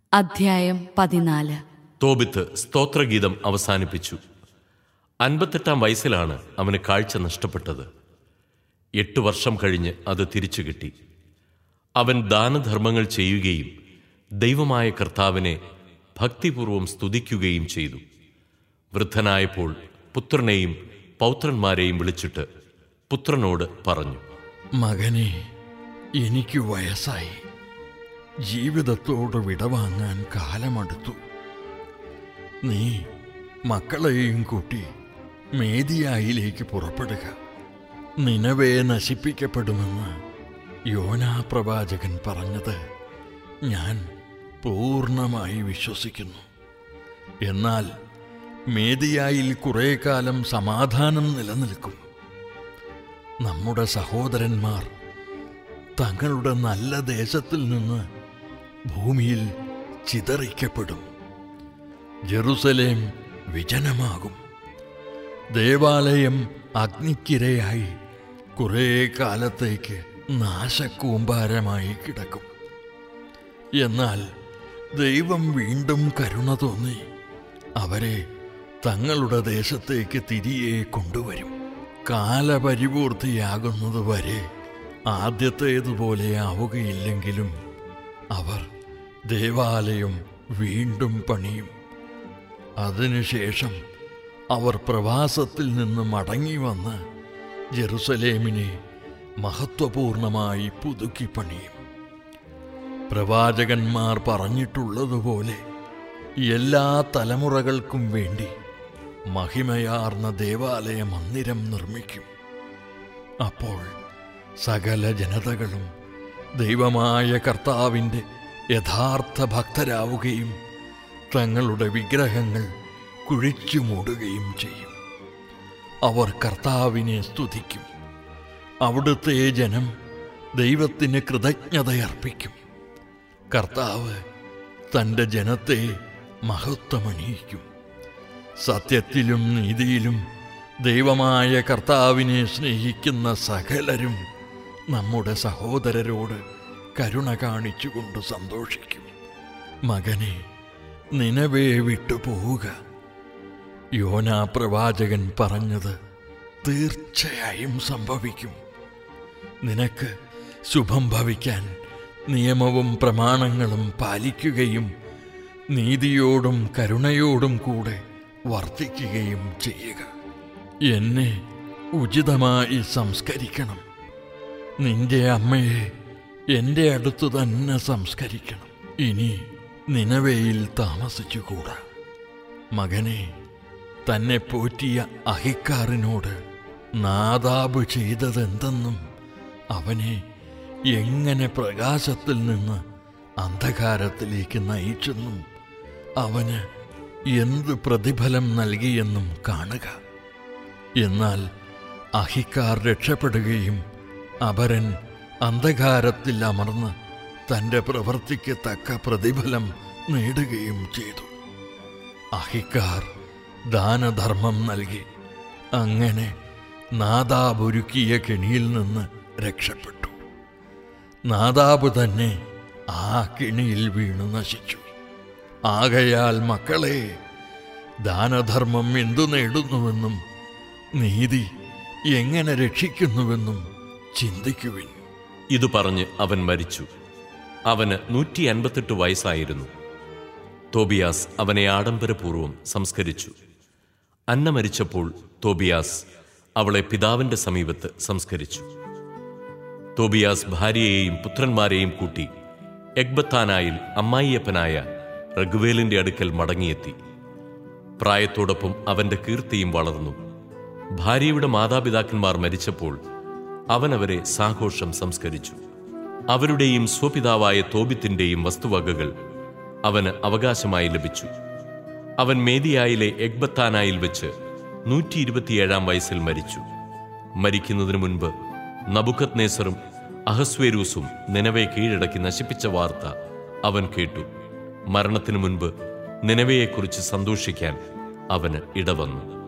അധ്യായം പതിനാല് തോബിത്ത് സ്തോത്രഗീതം അവസാനിപ്പിച്ചു അൻപത്തെട്ടാം വയസ്സിലാണ് അവന് കാഴ്ച നഷ്ടപ്പെട്ടത് എട്ട് വർഷം കഴിഞ്ഞ് അത് തിരിച്ചു കിട്ടി അവൻ ദാനധർമ്മങ്ങൾ ചെയ്യുകയും ദൈവമായ കർത്താവിനെ ഭക്തിപൂർവം സ്തുതിക്കുകയും ചെയ്തു വൃദ്ധനായപ്പോൾ പുത്രനെയും പൗത്രന്മാരെയും വിളിച്ചിട്ട് പുത്രനോട് പറഞ്ഞു മകനെ എനിക്ക് വയസ്സായി ജീവിതത്തോട് വിടവാങ്ങാൻ കാലമെടുത്തു നീ മക്കളെയും കൂട്ടി മേദിയായിലേക്ക് പുറപ്പെടുക നിനവേ നശിപ്പിക്കപ്പെടുമെന്ന് യോനാ പ്രവാചകൻ പറഞ്ഞത് ഞാൻ പൂർണ്ണമായി വിശ്വസിക്കുന്നു എന്നാൽ മേദിയായിൽ കുറേ കാലം സമാധാനം നിലനിൽക്കും നമ്മുടെ സഹോദരന്മാർ തങ്ങളുടെ നല്ല ദേശത്തിൽ നിന്ന് ഭൂമിയിൽ ചിതറിക്കപ്പെടും ജെറുസലേം വിജനമാകും ദേവാലയം അഗ്നിക്കിരയായി കുറേ കാലത്തേക്ക് നാശക്കൂമ്പാരമായി കിടക്കും എന്നാൽ ദൈവം വീണ്ടും കരുണ തോന്നി അവരെ തങ്ങളുടെ ദേശത്തേക്ക് തിരികെ കൊണ്ടുവരും കാലപരിപൂർത്തിയാകുന്നതുവരെ ആദ്യത്തേതുപോലെ ആവുകയില്ലെങ്കിലും അവർ ദേവാലയം വീണ്ടും പണിയും അതിനുശേഷം അവർ പ്രവാസത്തിൽ നിന്ന് മടങ്ങി വന്ന് ജെറുസലേമിനെ മഹത്വപൂർണമായി പുതുക്കി പണിയും പ്രവാചകന്മാർ പറഞ്ഞിട്ടുള്ളതുപോലെ എല്ലാ തലമുറകൾക്കും വേണ്ടി മഹിമയാർന്ന ദേവാലയ മന്ദിരം നിർമ്മിക്കും അപ്പോൾ സകല ജനതകളും ദൈവമായ കർത്താവിൻ്റെ യഥാർത്ഥ ഭക്തരാവുകയും തങ്ങളുടെ വിഗ്രഹങ്ങൾ കുഴിച്ചു മൂടുകയും ചെയ്യും അവർ കർത്താവിനെ സ്തുതിക്കും അവിടുത്തെ ജനം ദൈവത്തിന് കൃതജ്ഞതയർപ്പിക്കും കർത്താവ് തൻ്റെ ജനത്തെ മഹത്വമണിയിക്കും സത്യത്തിലും നീതിയിലും ദൈവമായ കർത്താവിനെ സ്നേഹിക്കുന്ന സകലരും നമ്മുടെ സഹോദരരോട് കരുണ കാണിച്ചുകൊണ്ട് സന്തോഷിക്കും മകനെ നിനവേ വിട്ടുപോവുക യോനാ പ്രവാചകൻ പറഞ്ഞത് തീർച്ചയായും സംഭവിക്കും നിനക്ക് ശുഭം ഭവിക്കാൻ നിയമവും പ്രമാണങ്ങളും പാലിക്കുകയും നീതിയോടും കരുണയോടും കൂടെ വർദ്ധിക്കുകയും ചെയ്യുക എന്നെ ഉചിതമായി സംസ്കരിക്കണം നിന്റെ അമ്മയെ എൻ്റെ അടുത്തു തന്നെ സംസ്കരിക്കണം ഇനി നിനവയിൽ താമസിച്ചുകൂടാ മകനെ തന്നെ പോറ്റിയ അഹിക്കാറിനോട് നാദാബ് ചെയ്തതെന്തെന്നും അവനെ എങ്ങനെ പ്രകാശത്തിൽ നിന്ന് അന്ധകാരത്തിലേക്ക് നയിച്ചെന്നും അവന് എന്ത് പ്രതിഫലം നൽകിയെന്നും കാണുക എന്നാൽ അഹിക്കാർ രക്ഷപ്പെടുകയും അപരൻ അന്ധകാരത്തിൽ അമർന്ന് തൻ്റെ പ്രവൃത്തിക്ക് തക്ക പ്രതിഫലം നേടുകയും ചെയ്തു അഹിക്കാർ ദാനധർമ്മം നൽകി അങ്ങനെ നാദാബൊരുക്കിയ കെണിയിൽ നിന്ന് രക്ഷപ്പെട്ടു നാദാബ് തന്നെ ആ കെണിയിൽ വീണു നശിച്ചു ആകയാൽ മക്കളെ ദാനധർമ്മം എന്തു നേടുന്നുവെന്നും നീതി എങ്ങനെ രക്ഷിക്കുന്നുവെന്നും ചിന്തിക്കുവിൻ ഇത് പറഞ്ഞ് അവൻ മരിച്ചു അവന് നൂറ്റി അൻപത്തെട്ട് വയസ്സായിരുന്നു തോബിയാസ് അവനെ ആഡംബരപൂർവ്വം സംസ്കരിച്ചു അന്ന മരിച്ചപ്പോൾ തോബിയാസ് അവളെ പിതാവിന്റെ സമീപത്ത് സംസ്കരിച്ചു തോബിയാസ് ഭാര്യയെയും പുത്രന്മാരെയും കൂട്ടി എഗ്ബത്താനായിൽ അമ്മായിയപ്പനായ റഘുവേലിന്റെ അടുക്കൽ മടങ്ങിയെത്തി പ്രായത്തോടൊപ്പം അവന്റെ കീർത്തിയും വളർന്നു ഭാര്യയുടെ മാതാപിതാക്കന്മാർ മരിച്ചപ്പോൾ അവൻ അവരെ സാഘോഷം സംസ്കരിച്ചു അവരുടെയും സ്വപിതാവായ തോബിത്തിന്റെയും വസ്തുവകകൾ അവന് അവകാശമായി ലഭിച്ചു അവൻ മേദിയായിലെ എഗ്ബത്താനായിൽ വെച്ച് നൂറ്റി ഇരുപത്തിയേഴാം വയസ്സിൽ മരിച്ചു മരിക്കുന്നതിനു മുൻപ് നബുക്കത് നേസറും അഹസ്വേരൂസും നിലവെ കീഴടക്കി നശിപ്പിച്ച വാർത്ത അവൻ കേട്ടു മരണത്തിനു മുൻപ് നിലവയെക്കുറിച്ച് സന്തോഷിക്കാൻ അവന് ഇടവന്നു